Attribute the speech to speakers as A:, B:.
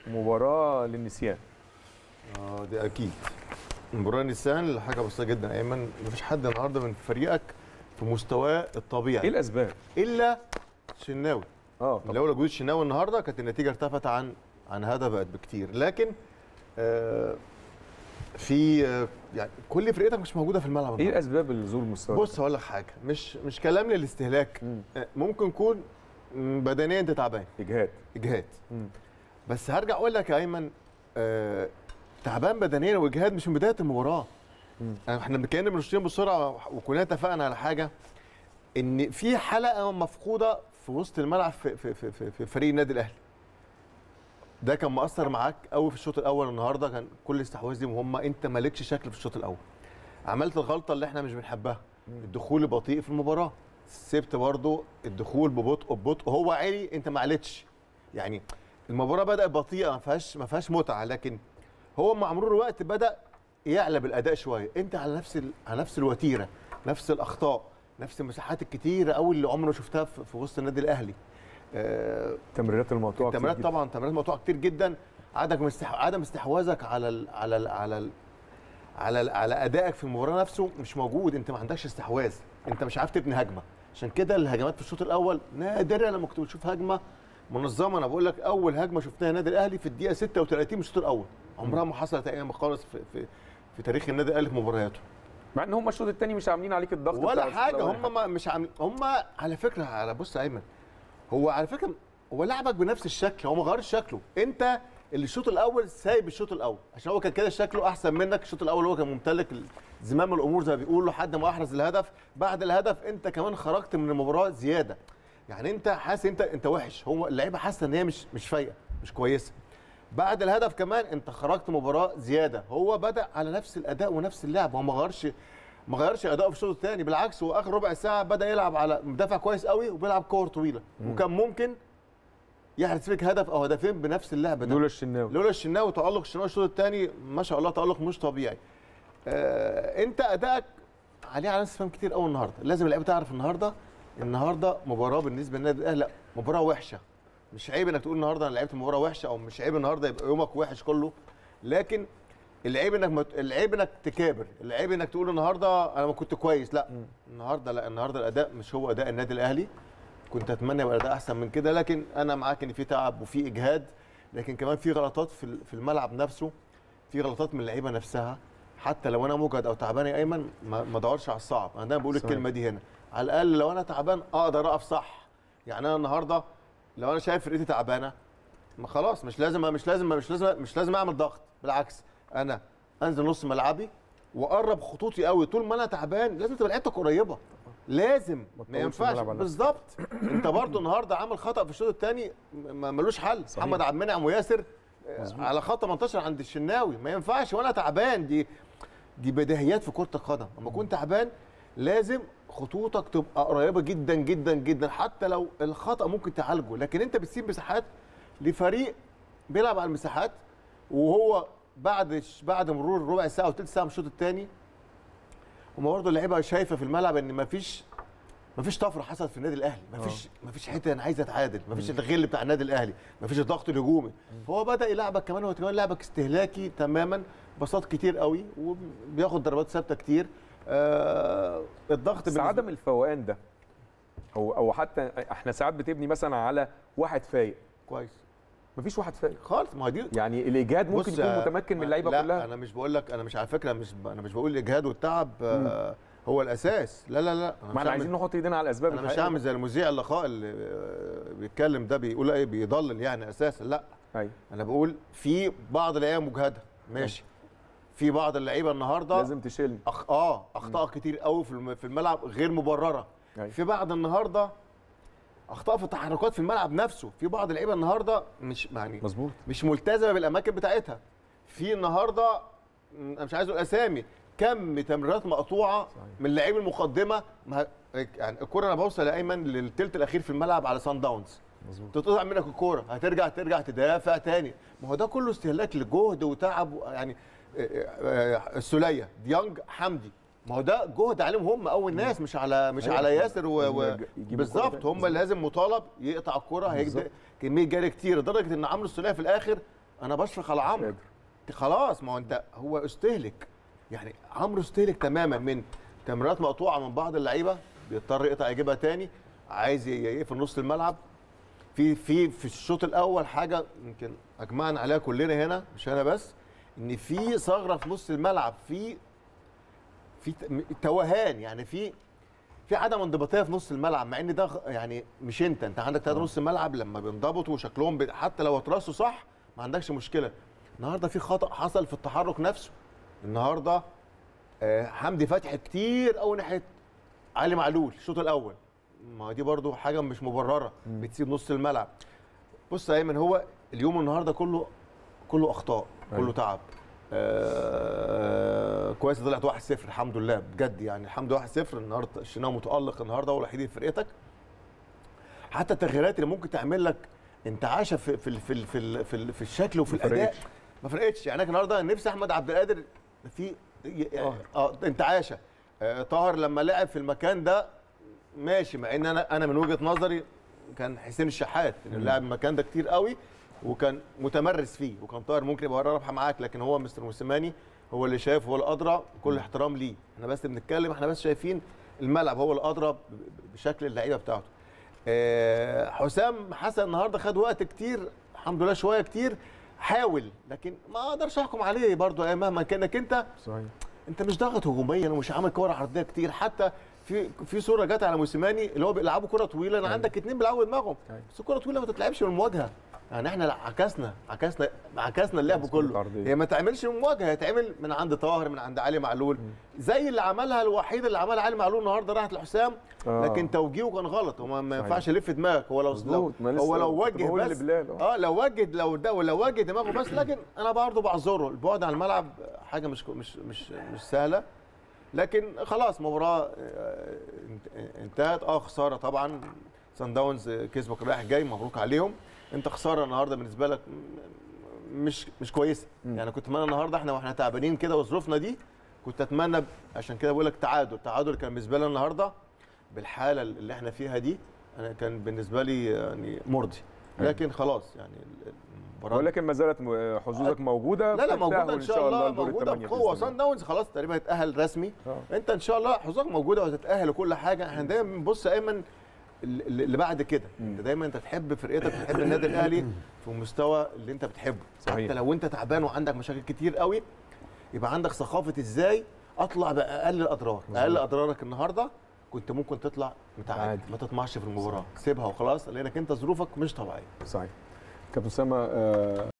A: مباراه للنسيان
B: اه دي اكيد مباراه النسيان حاجه بسيطه جدا ايمن مفيش حد النهارده من فريقك في مستواه
A: ايه
B: الطبيعي
A: الاسباب
B: الا شناوي
A: اه طب
B: لولا وجود شناوي النهارده كانت النتيجه ارتفعت عن عن هذا بقت بكتير لكن آه في آه يعني كل فرقتك مش موجوده في الملعب
A: ايه
B: النهاردة.
A: الاسباب لنزول مستوى
B: بص هقول لك حاجه مش مش كلام للاستهلاك
A: مم.
B: آه، ممكن يكون مم، بدنيا انت تعبان
A: اجهاد
B: اجهاد
A: مم.
B: بس هرجع اقول لك يا ايمن آه تعبان بدنيا واجهاد مش من بدايه المباراه
A: مم.
B: يعني احنا كنا بنشتري بسرعه وكلنا اتفقنا على حاجه ان في حلقه مفقوده في وسط الملعب في في في, في, في فريق النادي الاهلي ده كان مؤثر معاك قوي في الشوط الاول النهارده كان كل الاستحواذ دي مهمه انت مالكش شكل في الشوط الاول عملت الغلطه اللي احنا مش بنحبها الدخول البطيء في المباراه سبت برضو الدخول ببطء ببطء هو عالي انت ما عليتش يعني المباراه بدات بطيئه ما فيهاش ما فيهاش متعه لكن هو مع مرور الوقت بدا يعلى بالاداء شويه انت على نفس ال... على نفس الوتيره نفس الاخطاء نفس المساحات الكتيره قوي اللي عمرنا شفتها في, في وسط النادي الاهلي آه
A: تمريرات المقطوعه كتير
B: التمريرات
A: جداً.
B: طبعا تمريرات مقطوعه كتير جدا عدم استح... عدم استحواذك على ال... على ال... على ال... على ال... على ادائك في المباراه نفسه مش موجود انت ما عندكش استحواذ انت مش عارف تبني هجمه عشان كده الهجمات في الشوط الاول نادره لما كنت بتشوف هجمه منظمه انا بقول لك اول هجمه شفناها النادي الاهلي في الدقيقه 36 من الشوط الاول عمرها ما حصلت ايام خالص في في في تاريخ النادي الاهلي في مبارياته
A: مع ان هم الشوط الثاني مش عاملين عليك الضغط
B: ولا
A: بتاع الشوط
B: حاجه
A: الأول.
B: هم ما مش عاملين هم على فكره على بص يا ايمن هو على فكره هو لعبك بنفس الشكل هو ما غيرش شكله انت اللي الشوط الاول سايب الشوط الاول عشان هو كان كده شكله احسن منك الشوط الاول هو كان ممتلك زمام الامور زي ما بيقولوا لحد ما احرز الهدف بعد الهدف انت كمان خرجت من المباراه زياده يعني انت حاسس انت انت وحش هو اللعيبه حاسه ان هي مش مش فايقه مش كويسه بعد الهدف كمان انت خرجت مباراه زياده هو بدا على نفس الاداء ونفس اللعب هو ما غيرش ما غيرش اداؤه في الشوط الثاني بالعكس هو اخر ربع ساعه بدا يلعب على مدافع كويس قوي وبيلعب كور طويله وكان ممكن يحرز فيك هدف او هدفين بنفس اللعب ده
A: لولا الشناوي
B: لولا الشناوي تالق الشناوي الشوط الثاني ما شاء الله تالق مش طبيعي آه انت ادائك عليه علامات استفهام كتير قوي النهارده لازم اللعيبه تعرف النهارده النهارده مباراه بالنسبه للنادي الاهلي لا مباراه وحشه مش عيب انك تقول النهارده انا لعبت مباراه وحشه او مش عيب النهارده يبقى يومك وحش كله لكن العيب انك مت... العيب انك تكابر العيب انك تقول النهارده انا ما كنت كويس لا النهارده لا النهارده الاداء مش هو اداء النادي الاهلي كنت اتمنى يبقى الاداء احسن من كده لكن انا معاك ان في تعب وفي اجهاد لكن كمان في غلطات في ال- في الملعب نفسه في غلطات من اللعيبه نفسها حتى لو انا مجهد او تعبان يا ايمن ما ما ادورش على الصعب انا دايما بقول
A: صحيح.
B: الكلمه دي هنا على الاقل لو انا تعبان اقدر اقف صح يعني انا النهارده لو انا شايف فرقتي تعبانه ما خلاص مش لازم مش لازم مش لازم مش لازم اعمل ضغط بالعكس انا انزل نص ملعبي واقرب خطوطي قوي طول ما انا تعبان لازم تبقى لعيبتك قريبه لازم ما
A: تطولش
B: ينفعش
A: الملعب على نفسك.
B: بالظبط انت برضو النهارده عامل خطا في الشوط الثاني ملوش حل
A: صحيح.
B: محمد عبد المنعم وياسر آه، على خط 18 عند الشناوي ما ينفعش وانا تعبان دي دي بديهيات في كره القدم لما اكون تعبان لازم خطوطك تبقى قريبه جدا جدا جدا حتى لو الخطا ممكن تعالجه لكن انت بتسيب مساحات لفريق بيلعب على المساحات وهو بعد بعد مرور ربع ساعه وثلث ساعه من الشوط الثاني هم برضه اللعيبه شايفه في الملعب ان مفيش مفيش طفره حصلت في النادي الاهلي مفيش مفيش حته انا عايز اتعادل مفيش الغل بتاع النادي الاهلي مفيش الضغط الهجومي فهو بدا يلعبك كمان هو كمان لعبك استهلاكي تماما بساط كتير قوي وبياخد ضربات ثابته كتير آه الضغط
A: بس
B: بالنسبة-
A: عدم الفوقان ده او او حتى احنا ساعات بتبني مثلا على واحد فايق
B: كويس
A: مفيش واحد فايق
B: خالص ما هو دي
A: يعني الاجهاد ممكن
B: بص
A: يكون
B: يا-
A: متمكن من
B: ما-
A: اللعيبه
B: لا
A: كلها
B: انا مش بقول لك انا مش على فكره مش ب... انا مش بقول الاجهاد والتعب آه هو الاساس لا لا لا أنا
A: ما
B: مش
A: احنا
B: هعمل-
A: عايزين نحط ايدينا على الاسباب
B: انا مش
A: الحقيقية.
B: هعمل زي المذيع اللقاء اللي آه، بيتكلم ده بيقول ايه بيضلل يعني اساسا لا
A: ايوه
B: انا بقول في بعض اللعيبه مجهده ماشي في بعض اللعيبه النهارده
A: لازم تشيلني
B: أخ... اه اخطاء كتير قوي في الم- في الملعب غير مبرره
A: أيوة.
B: في بعض النهارده اخطاء في التحركات في الملعب نفسه في بعض اللعيبه النهارده مش يعني
A: مظبوط
B: مش ملتزمه بالاماكن بتاعتها في النهارده م، انا مش عايز اقول اسامي كم تمريرات مقطوعه
A: صحيح.
B: من لعيب المقدمه ما يعني الكره انا بوصل يا ايمن للثلث الاخير في الملعب على سان داونز
A: مظبوط
B: تتقطع منك الكوره هترجع ترجع تدافع تاني ما هو ده كله استهلاك لجهد وتعب و- يعني آه، آه، السوليه ديانج حمدي ما هو ده جهد عليهم هم اول ناس مش على مش
A: أيوة.
B: على ياسر و...
A: لازم
B: و...
A: يج- يجيب الكرة
B: بالظبط
A: تاني.
B: هم اللي لازم مطالب يقطع الكره هيجد
A: بالظبط.
B: كميه جري كتير لدرجه ان عمرو السوليه في الاخر انا بشفق على عمرو
A: قادر.
B: خلاص ما هو انت هو استهلك يعني عمرو استهلك تماما من تمريرات مقطوعه من بعض اللعيبه بيضطر يقطع يجيبها تاني عايز ي- يقفل نص الملعب في في في الشوط الاول حاجه يمكن اجمعنا عليها كلنا هنا مش انا بس ان في ثغره في نص الملعب في في ت- م- توهان يعني في في عدم انضباطيه في نص الملعب مع ان ده غ- يعني مش انت انت عندك ثلاثه نص الملعب لما بينضبطوا وشكلهم بي- حتى لو اترصوا صح ما عندكش مشكله النهارده في خطا حصل في التحرك نفسه النهارده آه، حمدي فتحي كتير قوي ناحيه علي معلول الشوط الاول ما دي برضو حاجه مش مبرره بتسيب نص الملعب بص يا ايمن هو اليوم النهارده كله كله اخطاء كله
A: أيوة.
B: تعب آه كويس طلعت 1-0 الحمد لله بجد يعني الحمد لله 1-0 النهارده الشناوي متالق النهارده هو الوحيد في فرقتك حتى التغييرات اللي ممكن تعمل لك انتعاشه في في في في, في, في الشكل وفي
A: ما
B: الاداء
A: فرقتش.
B: ما فرقتش يعني أنا النهارده نفسي احمد عبد القادر في اه, آه انتعاشه آه طاهر لما لعب في المكان ده ماشي مع ان انا انا من وجهه نظري كان حسين الشحات اللي لعب المكان ده كتير قوي وكان متمرس فيه وكان طاهر ممكن يبقى رابحه معاك لكن هو مستر موسيماني هو اللي شايف هو الادرى كل احترام ليه احنا بس بنتكلم احنا بس شايفين الملعب هو الادرى ب- ب- بشكل اللعيبه بتاعته آه، حسام حسن النهارده خد وقت كتير الحمد لله شويه كتير حاول لكن ما اقدرش احكم عليه برضه آه، مهما كانك انت
A: صحيح
B: انت مش ضاغط هجوميا ومش عامل كوره عرضيه كتير حتى في في صوره جت على موسيماني اللي هو بيلعبوا كره طويله انا عندك اتنين بيلعبوا دماغهم
A: أيوة.
B: بس الكره طويله ما تتلعبش من المواجهه يعني احنا لا، عكسنا عكسنا عكسنا اللعب
A: بس كرة
B: كله
A: عرضية.
B: هي ما تعملش من مواجهه هي تعمل من عند طاهر من عند علي معلول زي اللي عملها الوحيد اللي عملها علي معلول النهارده راحت لحسام
A: آه.
B: لكن توجيهه كان غلط هو ما
A: صحيح.
B: ينفعش يلف دماغك هو لو لو
A: مظبوط، ما لسه
B: هو لو
A: كنت
B: وجه
A: بقول
B: بس
A: لبلال، آه.
B: اه لو وجد لو ده لو وجه دماغه بس لكن انا برضه بعذره البعد عن الملعب حاجه مش مش مش مش سهله لكن خلاص مباراه آه، انت- انتهت اه خساره طبعا سان داونز كسبك رايح جاي مبروك عليهم انت خساره النهارده بالنسبه لك م- مش مش كويسه يعني كنت اتمنى النهارده احنا واحنا تعبانين كده وظروفنا دي كنت اتمنى ب- عشان كده بقول لك تعادل تعادل كان بالنسبه لنا النهارده بالحاله اللي احنا فيها دي انا كان بالنسبه لي يعني مرضي لكن خلاص يعني المباراه
A: ولكن ما زالت م- حظوظك موجوده
B: لا لا
A: في
B: موجوده
A: التأهل
B: ان شاء الله
A: لدور
B: موجوده
A: الثمانية
B: بقوه
A: بإذن
B: سان
A: الله.
B: داونز خلاص تقريبا اتاهل رسمي
A: آه.
B: انت ان شاء الله حظوظك موجوده وهتتاهل وكل حاجه احنا دايما بنبص ايمن اللي اللي بعد كده انت دايما انت تحب فرقتك تحب النادي الاهلي في المستوى اللي انت بتحبه
A: صحيح.
B: حتى لو انت تعبان وعندك مشاكل كتير قوي يبقى عندك ثقافه ازاي اطلع باقل الاضرار اقل اضرارك النهارده كنت ممكن تطلع متعادل
A: عادي.
B: ما تطمعش في المباراه سيبها وخلاص لانك انت ظروفك مش طبيعيه
A: صحيح كابتن اسامه آه،